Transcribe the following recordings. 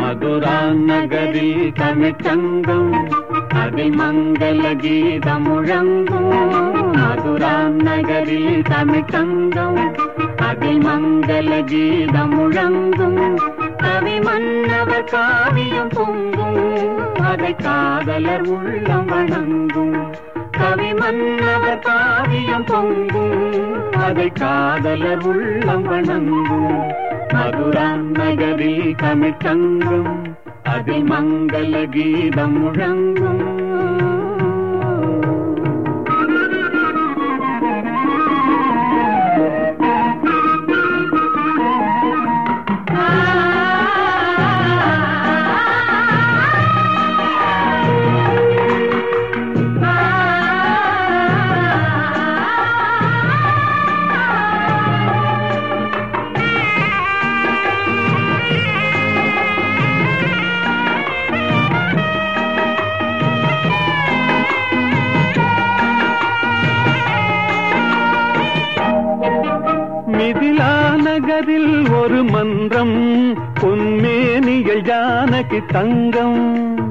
மதுரா நகரில் தமிழ்ச்சங்கம் அதில் மங்கள கீதம் முழங்கும் மதுரா நகரில் தமிழ்ச்சங்கம் அதில் மங்கள கீதம் முழங்கும் கவி மன்னவர் காவியம் பொங்கும் அதை காதலர் உள்ளம் வணங்கும் கவி மன்னவர் காவியம் பொங்கும் அதை காதலர் உள்ளம் வணங்கும் மதுரா நகரில் தமிழ்ச்சங்கம் அதில் மங்கள கீதம் முழங்கும் மிதிலா நகரில் ஒரு மன்றம் பொன்மேனிகள் ஜானகி தங்கம்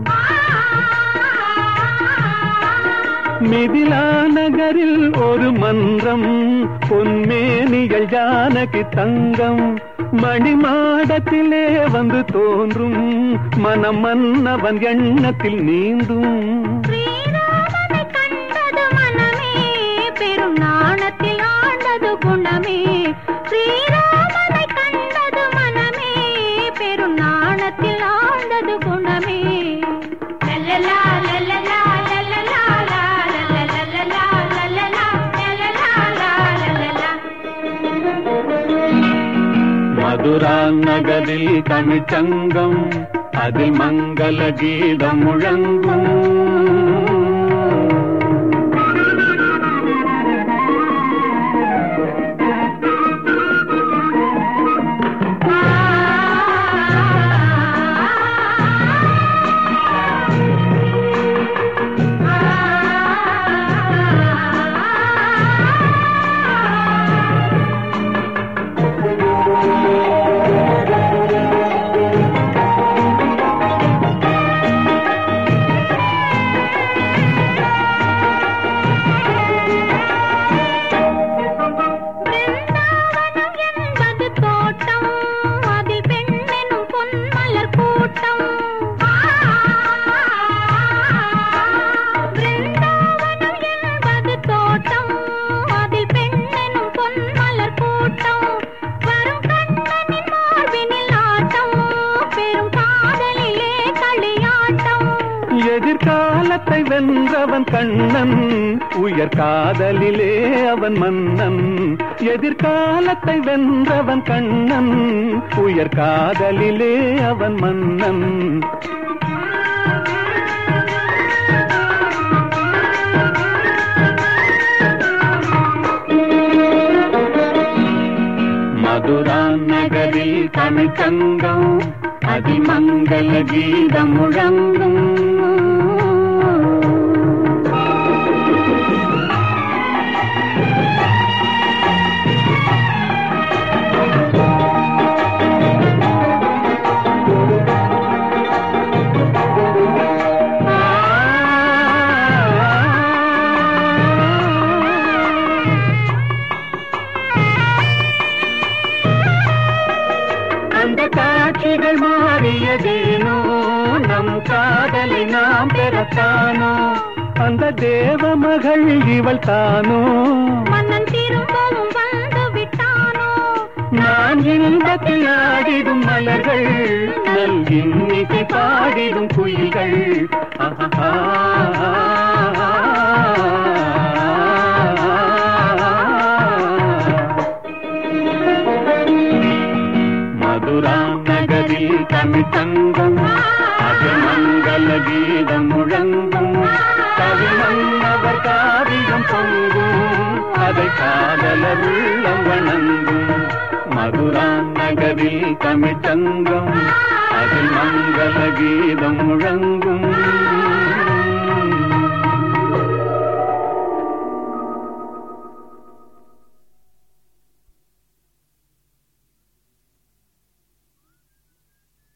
மிதிலா நகரில் ஒரு மன்றம் பொன்மேனிகள் ஜானகி தங்கம் மணிமாடத்திலே வந்து தோன்றும் மனம் மன்னவன் எண்ணத்தில் நீந்தும் ஸ்ரீராமனை கண்டது மனமே பெரும் நாணத்தில் ஆண்டது குணமே ஸ்ரீராமனை கண்டது மனமே பெரும் நாணத்தில் ஆண்டது குணமே லல்லலா, லல்லலா, லல்லலா, லா, லல்லலா, லல்லலா, லல்லலா, லல்லலா. மதுரா நகரில் தமிழ்ச்சங்கம் அதில் மங்கள கீதம் முழங்கும் பிருந்தாவனம் என்பது தோட்டம் அதில் பெண்ணெனும் பொன்மலர் கூட்டம் பிருந்தாவனம் என்பது தோட்டம் அதில் பெண்ணெனும் பொன்மலர் கூட்டம் வரும் கண்ணனின் மார்பினில் ஆட்டம் பெரும் காதலிலே களியாட்டம் எதிர்காலத்தை வென்றவன் கண்ணன் உயர் காதலிலே அவன் மன்னன் எதிர்காலத்தை வென்றவன் கண்ணன் உயர் காதலிலே அவன் மன்னன் மதுரா நகரில் தமிழ்ச்சங்கம் அதிமங்கல கீதம் முழங்கும் அந்த காட்சிகள் மாறியதேனோ நம் காதலை நாம் பெறத்தானோ அந்த தேவ மகள் இவள் தானோ மன்னன் திரும்பவும் வந்து விட்டானோ நான் இன்பத்தில் ஆடிடும் மலர்கள் நல் இன்னிசை பாடிடும் குயில்கள் ஆஹா மதுரா நகரில் தமிழ்ச்சங்கம் அது மங்கள கீதம் முழங்கும் கவி மன்னவர் காவியம் பொங்கும் அதை காதலர் உள்ளம் வணங்கும் மதுரா நகரில் தமிழ்ச்சங்கம் அதில் மங்கள கீதம் முழங்கும்